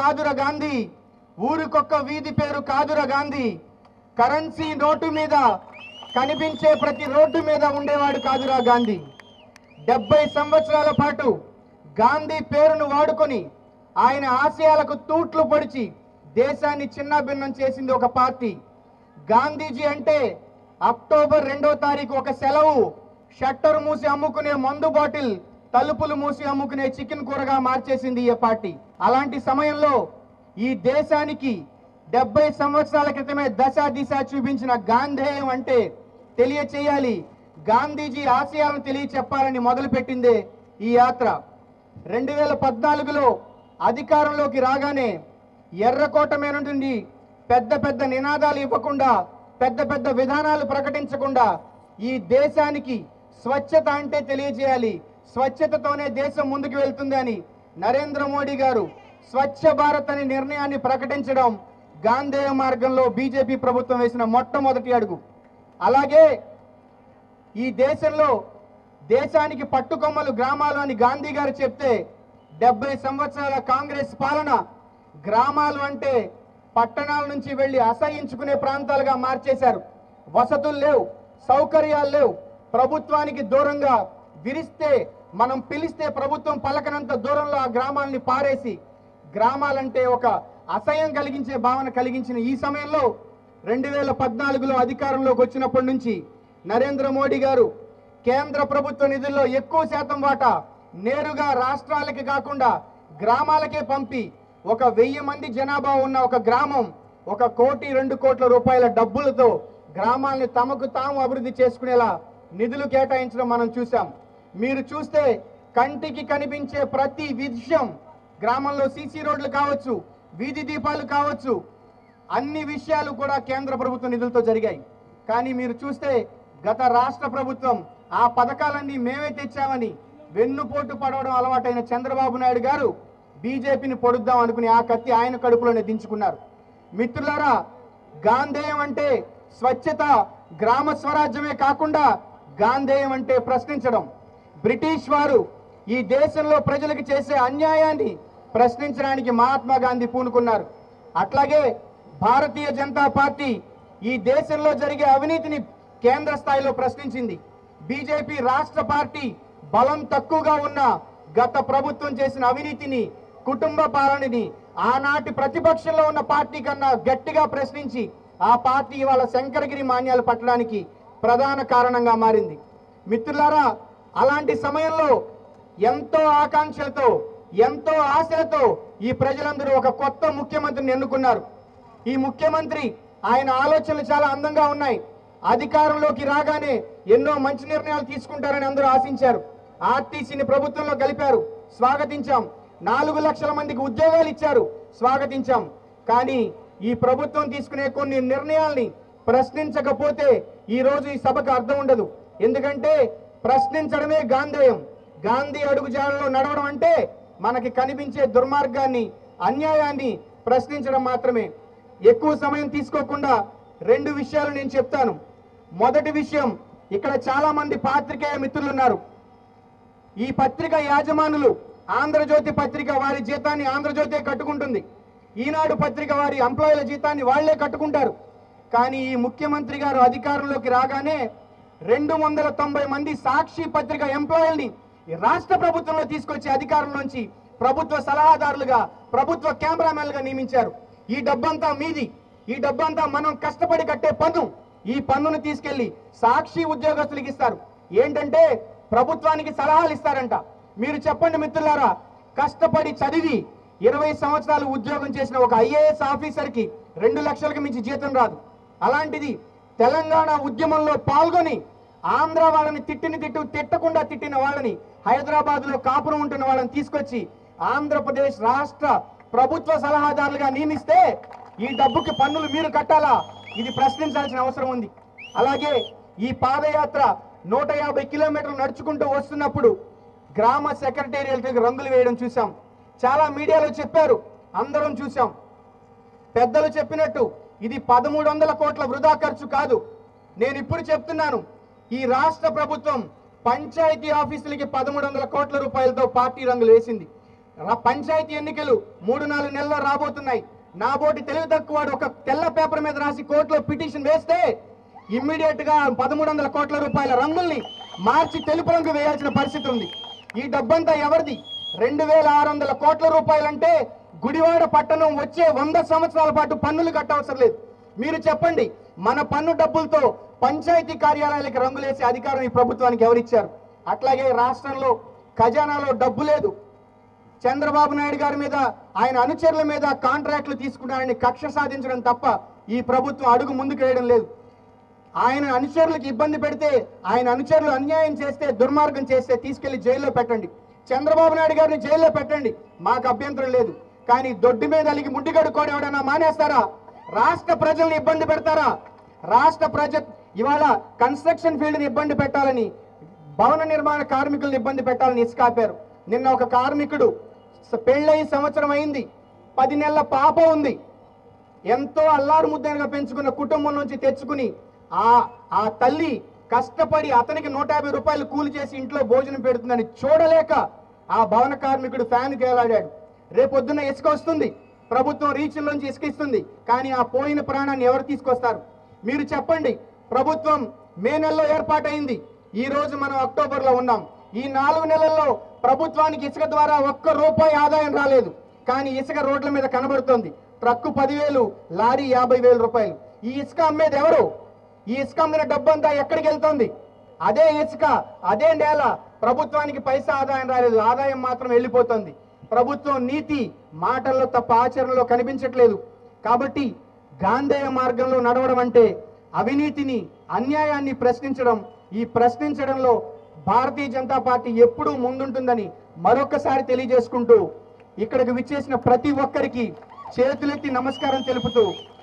కాదుర గాంధీ ఊరికొక్క వీధి పేరు కాదుర Gandhi currency note మీద కనిపించే ప్రతి రోడ్డు మీద ఉండేవాడు కాదురా గాంధీ డెబ్బై సంవత్సరాల పాటు గాంధీ పేరును వాడుకొని ఆయన ఆశయాలకు తూట్లు పొడిచి దేశాన్ని చిన్నాభిన్నం చేసింది ఒక పార్టీ గాంధీజీ అంటే అక్టోబర్ రెండో తారీఖు ఒక సెలవు షట్టర్ మూసి అమ్ముకునే మందు బాటిల్ తలుపులు మూసి అమ్ముకునే చికెన్ కూరగా మార్చేసింది ఈ పార్టీ అలాంటి సమయంలో ఈ దేశానికి డెబ్బై సంవత్సరాల క్రితమే దశ దిశ చూపించిన గాంధేయం అంటే తెలియచేయాలి గాంధీజీ ఆశయాలను తెలియచెప్పాలని మొదలుపెట్టిందే ఈ యాత్ర రెండు వేల పద్నాలుగులో అధికారంలోకి రాగానే ఎర్రకోట మీద నుండి పెద్ద పెద్ద నినాదాలు ఇవ్వకుండా పెద్ద పెద్ద విధానాలు ప్రకటించకుండా ఈ దేశానికి స్వచ్ఛత అంటే తెలియజేయాలి స్వచ్ఛతతోనే దేశం ముందుకు వెళ్తుంది అని నరేంద్ర మోడీ గారు స్వచ్ఛ భారత్ అనే నిర్ణయాన్ని ప్రకటించడం గాంధేయ మార్గంలో బీజేపీ ప్రభుత్వం వేసిన మొట్టమొదటి అడుగు అలాగే ఈ దేశంలో దేశానికి పట్టుకొమ్మలు గ్రామాలు అని గాంధీ గారు చెప్తే డెబ్బై సంవత్సరాల కాంగ్రెస్ పాలన గ్రామాలు అంటే పట్టణాల నుంచి వెళ్ళి అసహించుకునే ప్రాంతాలుగా మార్చేశారు వసతులు లేవు సౌకర్యాలు లేవు ప్రభుత్వానికి దూరంగా విరిస్తే మనం పిలిస్తే ప్రభుత్వం పలకనంత దూరంలో ఆ గ్రామాలని పారేసి గ్రామాలంటే ఒక అసహ్యం కలిగించే భావన కలిగించిన ఈ సమయంలో రెండు వేల పద్నాలుగులో అధికారంలోకి వచ్చినప్పటి నుంచి నరేంద్ర మోడీ గారు కేంద్ర ప్రభుత్వ నిధుల్లో ఎక్కువ శాతం వాటా నేరుగా రాష్ట్రాలకి కాకుండా గ్రామాలకే పంపి ఒక వెయ్యి మంది జనాభా ఉన్న ఒక గ్రామం ఒక కోటి రెండు కోట్ల రూపాయల డబ్బులతో గ్రామాల్ని తమకు తాము అభివృద్ధి చేసుకునేలా నిధులు కేటాయించడం మనం చూసాం మీరు చూస్తే కంటికి కనిపించే ప్రతి విషయం గ్రామంలో సీసీ రోడ్లు కావచ్చు వీధి దీపాలు కావచ్చు అన్ని విషయాలు కూడా కేంద్ర ప్రభుత్వ నిధులతో జరిగాయి కానీ మీరు చూస్తే గత రాష్ట్ర ప్రభుత్వం ఆ పథకాలన్నీ మేమే తెచ్చామని వెన్నుపోటు పడవడం అలవాటైన చంద్రబాబు నాయుడు గారు బీజేపీని పొడుద్దాం అనుకుని ఆ కత్తి ఆయన కడుపులోనే దించుకున్నారు మిత్రులారా గాంధేయం అంటే స్వచ్ఛత గ్రామ స్వరాజ్యమే కాకుండా గాంధేయం అంటే ప్రశ్నించడం బ్రిటిష్ వారు ఈ దేశంలో ప్రజలకు చేసే అన్యాయాన్ని ప్రశ్నించడానికి మహాత్మా గాంధీ పూనుకున్నారు అట్లాగే భారతీయ జనతా పార్టీ ఈ దేశంలో జరిగే అవినీతిని కేంద్ర స్థాయిలో ప్రశ్నించింది బీజేపీ రాష్ట్ర పార్టీ బలం తక్కువగా ఉన్న గత ప్రభుత్వం చేసిన అవినీతిని కుటుంబ పాలనని ఆనాటి ప్రతిపక్షంలో ఉన్న పార్టీ కన్నా గట్టిగా ప్రశ్నించి ఆ పార్టీ ఇవాళ శంకరగిరి మాన్యాలు పట్టడానికి ప్రధాన కారణంగా మారింది మిత్రులారా అలాంటి సమయంలో ఎంతో ఆకాంక్షలతో ఎంతో ఆశలతో ఈ ప్రజలందరూ ఒక కొత్త ముఖ్యమంత్రిని ఎన్నుకున్నారు ఈ ముఖ్యమంత్రి ఆయన ఆలోచనలు చాలా అందంగా ఉన్నాయి అధికారంలోకి రాగానే ఎన్నో మంచి నిర్ణయాలు తీసుకుంటారని అందరూ ఆశించారు ఆర్టీసీని ప్రభుత్వంలో కలిపారు స్వాగతించాం నాలుగు లక్షల మందికి ఉద్యోగాలు ఇచ్చారు స్వాగతించాం కానీ ఈ ప్రభుత్వం తీసుకునే కొన్ని నిర్ణయాల్ని ప్రశ్నించకపోతే ఈ రోజు ఈ సభకు అర్థం ఉండదు ఎందుకంటే ప్రశ్నించడమే గాంధేయం గాంధీ అడుగుజాడలో నడవడం అంటే మనకి కనిపించే దుర్మార్గాన్ని అన్యాయాన్ని ప్రశ్నించడం మాత్రమే ఎక్కువ సమయం తీసుకోకుండా రెండు విషయాలు నేను చెప్తాను మొదటి విషయం ఇక్కడ చాలా మంది పాత్రికేయ మిత్రులు ఉన్నారు ఈ పత్రిక యాజమానులు ఆంధ్రజ్యోతి పత్రిక వారి జీతాన్ని ఆంధ్రజ్యోతే కట్టుకుంటుంది ఈనాడు పత్రిక వారి ఎంప్లాయీల జీతాన్ని వాళ్లే కట్టుకుంటారు కానీ ఈ ముఖ్యమంత్రి గారు అధికారంలోకి రాగానే రెండు వందల తొంభై మంది సాక్షి పత్రిక ఎంప్లాయీల్ని ఈ రాష్ట్ర ప్రభుత్వంలో తీసుకొచ్చి అధికారంలోంచి ప్రభుత్వ సలహాదారులుగా ప్రభుత్వ కెమెరామెన్లుగా నియమించారు ఈ డబ్బంతా మీది ఈ డబ్బంతా మనం కష్టపడి కట్టే పన్ను ఈ పన్నును తీసుకెళ్లి సాక్షి ఉద్యోగస్తులకు ఇస్తారు ఏంటంటే ప్రభుత్వానికి సలహాలు ఇస్తారంట మీరు చెప్పండి మిత్రులారా కష్టపడి చదివి ఇరవై సంవత్సరాలు ఉద్యోగం చేసిన ఒక ఐఏఎస్ ఆఫీసర్కి రెండు లక్షలకు మించి జీతం రాదు అలాంటిది తెలంగాణ ఉద్యమంలో పాల్గొని ఆంధ్ర వాళ్ళని తిట్టిన తిట్టు తిట్టకుండా తిట్టిన వాళ్ళని హైదరాబాద్ లో కాపురం ఉంటున్న వాళ్ళని తీసుకొచ్చి ఆంధ్రప్రదేశ్ రాష్ట్ర ప్రభుత్వ సలహాదారులుగా నియమిస్తే ఈ డబ్బుకి పన్నులు మీరు కట్టాలా ఇది ప్రశ్నించాల్సిన అవసరం ఉంది అలాగే ఈ పాదయాత్ర నూట యాభై కిలోమీటర్లు నడుచుకుంటూ వస్తున్నప్పుడు గ్రామ సెక్రటేరియట్ రంగులు వేయడం చూసాం చాలా మీడియాలో చెప్పారు అందరం చూసాం పెద్దలు చెప్పినట్టు ఇది పదమూడు వందల కోట్ల వృధా ఖర్చు కాదు నేను ఇప్పుడు చెప్తున్నాను ఈ రాష్ట్ర ప్రభుత్వం పంచాయతీ ఆఫీసులకి పదమూడు వందల కోట్ల రూపాయలతో పార్టీ రంగులు వేసింది రా- పంచాయతీ ఎన్నికలు మూడు నాలుగు నెలల్లో రాబోతున్నాయి నా బోటి తెలివి తక్కువ వాడు ఒక తెల్ల పేపర్ మీద రాసి కోర్టులో పిటిషన్ వేస్తే ఇమ్మీడియట్ గా పదమూడు వందల కోట్ల రూపాయల రంగుల్ని మార్చి తెలుపు రంగు వేయాల్సిన పరిస్థితి ఉంది ఈ డబ్బంతా ఎవరిది రెండు వేల ఆరు వందల కోట్ల రూపాయలంటే గుడివాడ పట్టణం వచ్చే వంద సంవత్సరాల పాటు పన్నులు కట్టవసరం లేదు మీరు చెప్పండి మన పన్ను డబ్బులతో పంచాయతీ కార్యాలయాలకు రంగులేసే అధికారం ఈ ప్రభుత్వానికి ఎవరిచ్చారు అట్లాగే రాష్ట్రంలో ఖజానాలో డబ్బు లేదు చంద్రబాబు నాయుడు గారి మీద ఆయన అనుచరుల మీద కాంట్రాక్టులు తీసుకున్నారని కక్ష సాధించడం తప్ప ఈ ప్రభుత్వం అడుగు ముందుకు వేయడం లేదు ఆయన అనుచరులకు ఇబ్బంది పెడితే ఆయన అనుచరులు అన్యాయం చేస్తే దుర్మార్గం చేస్తే తీసుకెళ్లి జైల్లో పెట్టండి చంద్రబాబు నాయుడు గారిని జైల్లో పెట్టండి మాకు అభ్యంతరం లేదు కానీ దొడ్డి మీద అలిగి ముడ్డిగడుకోవడం ఎవడన్నా మానేస్తారా రాష్ట్ర ప్రజల్ని ఇబ్బంది పెడతారా రాష్ట్ర ప్రజ ఇవాళ కన్స్ట్రక్షన్ ఫీల్డ్ ని ఇబ్బంది పెట్టాలని భవన నిర్మాణ కార్మికులను ఇబ్బంది పెట్టాలని ఇసుకాపారు నిన్న ఒక కార్మికుడు స- పెళ్ళయి సంవత్సరం అయింది పది నెలల పాప ఉంది ఎంతో అల్లారు ముద్దగా పెంచుకున్న కుటుంబం నుంచి తెచ్చుకుని ఆ ఆ తల్లి కష్టపడి అతనికి నూట యాభై రూపాయలు కూలి చేసి ఇంట్లో భోజనం పెడుతుందని చూడలేక ఆ భవన కార్మికుడు ఫ్యాన్ కేలాడాడు రేపొద్దున ఇసుక వస్తుంది ప్రభుత్వం రీచ్లోంచి ఇసుక ఇస్తుంది కానీ ఆ పోయిన ప్రాణాన్ని ఎవరు తీసుకొస్తారు మీరు చెప్పండి ప్రభుత్వం మే నెలలో ఏర్పాటైంది ఈ రోజు మనం అక్టోబర్లో ఉన్నాం ఈ నాలుగు నెలల్లో ప్రభుత్వానికి ఇసుక ద్వారా ఒక్క రూపాయి ఆదాయం రాలేదు కానీ ఇసుక రోడ్ల మీద కనబడుతోంది ట్రక్కు పదివేలు లారీ యాభై వేల రూపాయలు ఈ ఇసుక అమ్మేది ఎవరు ఈ ఇసుక అమ్మిన డబ్బంతా ఎక్కడికి వెళ్తోంది అదే ఇసుక అదే నేల ప్రభుత్వానికి పైసా ఆదాయం రాలేదు ఆదాయం మాత్రం వెళ్ళిపోతుంది ప్రభుత్వం నీతి మాటల్లో తప్ప ఆచరణలో కనిపించట్లేదు కాబట్టి గాంధేయ మార్గంలో నడవడం అంటే అవినీతిని అన్యాయాన్ని ప్రశ్నించడం ఈ ప్రశ్నించడంలో భారతీయ జనతా పార్టీ ఎప్పుడూ ముందుంటుందని మరొకసారి తెలియజేసుకుంటూ ఇక్కడికి విచ్చేసిన ప్రతి ఒక్కరికి చేతులెత్తి నమస్కారం తెలుపుతూ